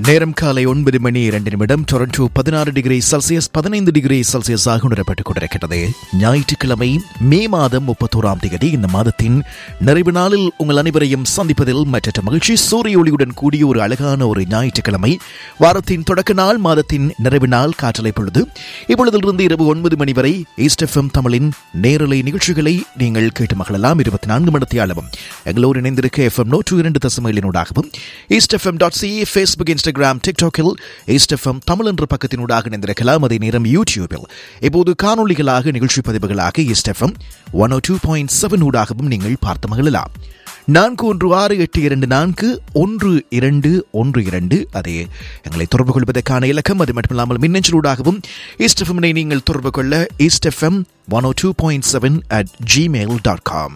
நேரம் காலை ஒன்பது மணி இரண்டு நிமிடம் டொரண்டோ பதினாறு டிகிரி செல்சியஸ் பதினைந்து டிகிரி செல்சியஸாக உணரப்பட்டுக் கொண்டிருக்கிறது ஞாயிற்றுக்கிழமை மே மாதம் முப்பத்தோராம் தேதி இந்த மாதத்தின் நிறைவு நாளில் உங்கள் அனைவரையும் சந்திப்பதில் மற்ற மகிழ்ச்சி சூரிய ஒளியுடன் கூடிய ஒரு அழகான ஒரு ஞாயிற்றுக்கிழமை வாரத்தின் தொடக்க நாள் மாதத்தின் நிறைவு நாள் காற்றலை பொழுது இப்பொழுதிலிருந்து இரவு ஒன்பது மணி வரை ஈஸ்ட் எஃப்எம் தமிழின் நேரலை நிகழ்ச்சிகளை நீங்கள் கேட்டு மகளலாம் இருபத்தி நான்கு மணித்தியாலவும் எங்களோடு இணைந்திருக்க எஃப்எம் நூற்று இரண்டு தசமையினூடாகவும் east FM dot C Facebook Instagram டிக்டாக்கில் ஈஸ்ட் எஃப்எம் தமிழ் என்ற பக்கத்தினூடாக இணைந்திருக்கலாம் அதே நேரம் யூடியூபில் இப்போது காணொலிகளாக நிகழ்ச்சி பதிவுகளாக east FM one O two point seven ஊடாகவும் நீங்கள் பார்த்து மகிழலாம் நான்கு ஒன்று ஆறு எட்டு இரண்டு நான்கு ஒன்று இரண்டு ஒன்று இரண்டு அதே எங்களை தொடர்பு கொள்வதற்கான இலக்கம் அது மட்டுமில்லாமல் மின்னஞ்சலூடாகவும் ஈஸ்ட் எஃப்எம்னை நீங்கள் தொடர்பு கொள்ள east FM one O two point seven at Gmail dot com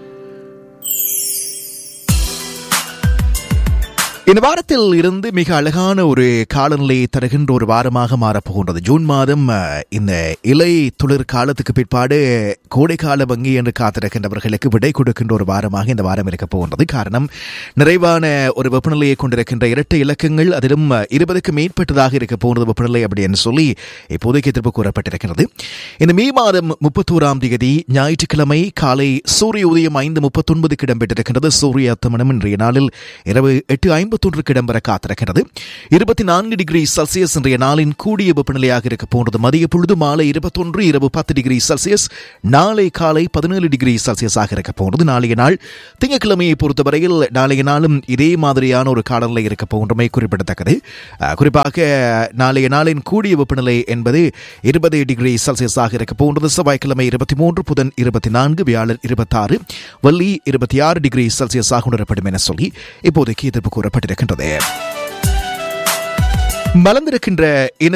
இந்த வாரத்தில் இருந்து மிக அழகான ஒரு காலநிலை தருகின்ற ஒரு வாரமாக மாறப்போகின்றது ஜூன் மாதம் அஹ், இந்த இலை துளிர் காலத்துக்கு பிற்பாடு கோடைக்கால வங்கி என்று காத்திருக்கின்றவர்களுக்கு விடை கொடுக்கின்ற ஒரு வாரமாக இந்த வாரம் இருக்க போகின்றது காரணம் நிறைவான ஒரு வெப்பநிலையை கொண்டிருக்கின்ற இரட்டை இலக்கங்கள் அதிலும் அஹ், இருபதுக்கு மேற்பட்டதாக இருக்க போகிறது வெப்பநிலை அப்படின்னு சொல்லி இப்போதைக்கு எதிர்ப்பு கூறப்பட்டிருக்கிறது இந்த மே மாதம் முப்பத்தோராம் தேதி ஞாயிற்றுக்கிழமை காலை சூரிய உதயம் ஐந்து முப்பத்தொன்பதுக்கு இடம்பெற்றிருக்கின்றது சூரிய அத்தமனம் இன்றைய நாளில் இரவு எட்டு ஐம்பத்தொன்றுக்கு இடம்பெற காத்திருக்கிறது இருபத்தி நான்கு டிகிரி செல்சியஸ் இன்றைய நாளின் கூடிய வெப்பநிலையாக இருக்க போன்றது மதிய பொழுது மாலை இருபத்தொன்று இரவு பத்து டிகிரி செல்சியஸ் நாளை காலை பதினேழு டிகிரி செல்சியஸாக இருக்க போன்றது நாளைய நாள் திங்கட்கிழமையை பொறுத்தவரையில் நாளைய நாளும் இதே மாதிரியான ஒரு காலநிலை இருக்க போன்றமை குறிப்பிடத்தக்கது அஹ், குறிப்பாக நாளைய நாளின் கூடிய வெப்பநிலை என்பது இருபது டிகிரி செல்சியஸாக இருக்க போன்றது செவ்வாய்க்கிழமை இருபத்தி மூன்று புதன் இருபத்தி நான்கு வியாழன் இருபத்தாறு வள்ளி இருபத்தி ஆறு டிகிரி செல்சியஸாக உணரப்படும் என சொல்லி இப்போதைக்கு எதிர்ப்பு கூறப்பட்டிருக்கின்றது மலர்ந்திருக்கின்ற இன